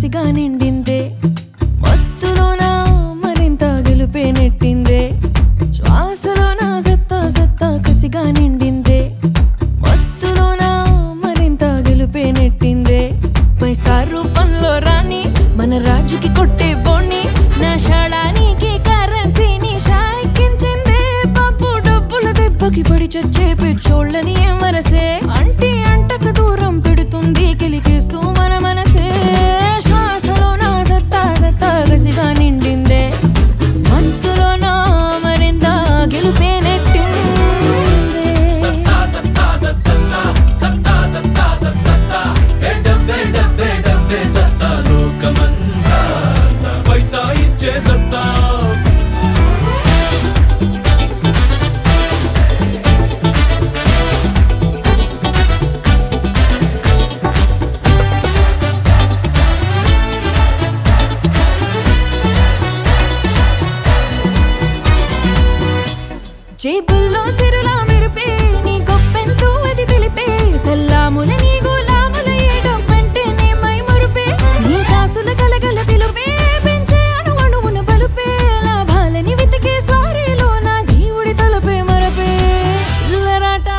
కసిగా నిండిందే మత్తులోన మరింత గెలుపే నెట్టిందే శ్వాసలోన సత్తా సత్తా కసిగా నిండిందే మత్తులోన మరింత గెలుపే నెట్టిందే పైసా రూపంలో రాణి మన రాజుకి కొట్టే బోణి నా షాళానికి కరెన్సీని షాయికించిందే పాపు డబ్బుల దెబ్బకి పడి చచ్చే పిచ్చోళ్ళని ఏం వరసే అంటి అంటక దూరం పెడుతుంది కిలికిస్తూ మన మనసే శ్వాసలో నా సత్తా సత్తా గసిగా నిండిందే మత్తులో నా మరింత గెలుపే నెట్టిందే పైసా ఇచ్చే సత్తా జేబుల్లో సిరులా మెరిపే నీ గొప్పెంతో అది తెలిపే సల్లాముల నీ గులాముల ఏ డబ్బంటే నీ మై మురిపే నీ కాసుల కలగల పిలుపే పెంచే అణు అణువున బలుపే లాభాలని వెతికే స్వారీలో నా దేవుడి తలపే మరపే చిల్లరాట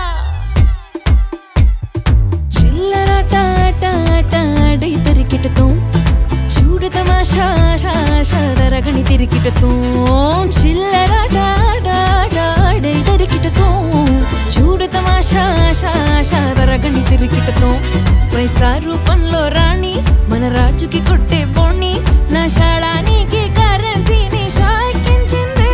చిల్లరాట ఆట ఆట ఆడై తరికిటతో చూడు తమాషా షా షా దరగని తిరికిటతో చిల్లరాట ఆట ఆట ఆడై తరికిటతో చూడు తమాషా షా షా దరగని తిరికిటతో పైసా రూపంలో రాణి మన రాజుకి కొట్టే బోణి నా షాళానికి కరెన్సీని షాకించిందే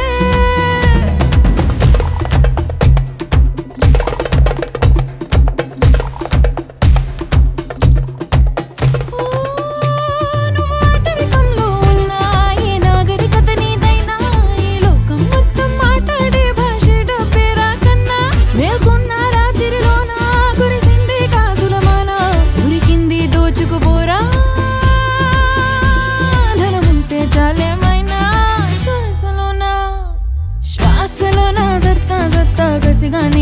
నువ్వు ఆటవికంలో ఉన్న ఏ నాగరికత నీదైనా ఈ లోకం మొత్తం మాట్లాడే భాష డబ్బేరా కన్నా మేల్కొన్న రాత్రిలోన కురిసింది కాసుల మాన ఉరికింది దోచుకుపోరా ధనముంటే చాలేమైనా శ్వాసలోన శ్వాసలోన సత్తా సత్తా కసిగా